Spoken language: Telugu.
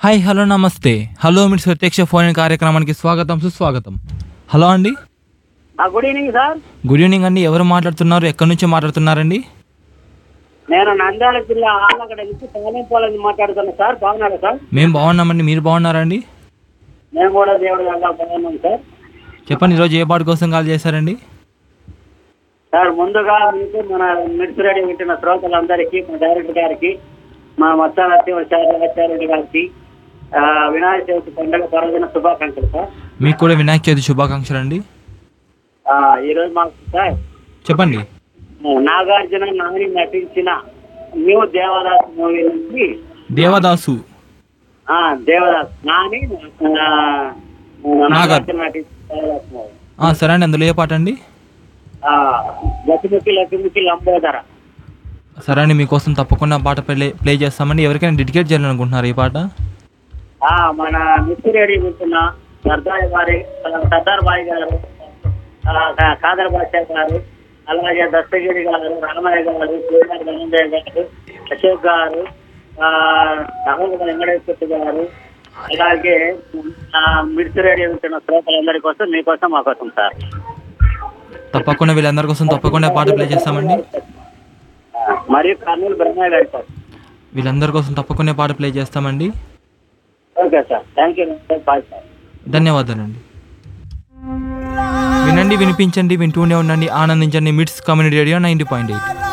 హాయ్ హలో నమస్తే హలో మిట్స్ ప్రత్యక్ష ఫోన్ ఇన్ కార్యక్రమానికి స్వాగతం సుస్వాగతం హలో అండి good evening sir good evening అండి ఎవరు మాట్లాడుతున్నారు ఎక్కడి నుంచి మాట్లాడుతున్నారండి నేను నంద్యాల జిల్లా ఆళ్ళగడ్డ నుంచి పాలెంపాలని మాట్లాడుతున్నా సార్ బాగున్నారా సార్ మేము బాగున్నామండి మీరు బాగున్నారండి మేము కూడా దేవుడి వల్ల బాగున్నాం సార్ చెప్పండి ఈరోజు ఏ పాట కోసం కాల్ చేశారండి సార్ ముందుగా మీకు మన మిడ్స్ రెడీ వింటున్న శ్రోతలందరికీ మా డైరెక్టర్ గారికి మా మత్సారెడ్డి ఆచార్యుడి గారికి ఆ, వినాయక చవితి పండుగ పర్వదిన శుభాకాంక్షలు సార్ మీకు కూడా వినాయక చవితి శుభాకాంక్షలు అండి ఆ, ఈరోజు మాకు సార్ చెప్పండి నాగార్జున నాని నటించిన న్యూ దేవదాస్ మూవీ నుంచి దేవదాసు ఆ, దేవదాస్ నాని ఆ, నాగార్జున నటించిన దేవదాస్ మూవీ ఆ, సరే అండి అందులో ఏ పాట అండి ఆ, లక్ష్మికి లక్ష్మికి లంబోదర సరే అండి మీకోసం తప్పకుండా పాట ప్లే ప్లే చేస్తామండి ఎవరికైనా డెడికేట్ చేయాలనుకుంటున్నారు ఈ పాట ఆ, మన మిస్సిరెడ్డి కూర్చున్న సర్దార్ వారి సర్దార్ బాయ్ గారు ఆ, కా- కాదర్ బాషా గారు అలాగే దస్తగిరి గారు రామయ్య గారు కేఆర్ ధనంజయ గారు అశోక్ గారు ఆ, నగర వెంకటేశ్వర గారు అలాగే ఆ, మిర్చిరెడ్డి ఉంటున్న శ్రోతలందరి కోసం మీకోసం మా కోసం సార్ తప్పకుండా వీళ్ళందరి కోసం తప్పకుండా పాట ప్లే చేస్తామండి ఆ, మరియు కర్నూలు బ్రహ్మయ్య గారి కోసం వీళ్ళందరి కోసం తప్పకుండా పాట ప్లే చేస్తామండి okay sir thank you bye sir ధన్యవాదాలండి వినండి వినిపించండి వింటూనే ఉండండి ఆనందించండి MITS community radio ninety point eight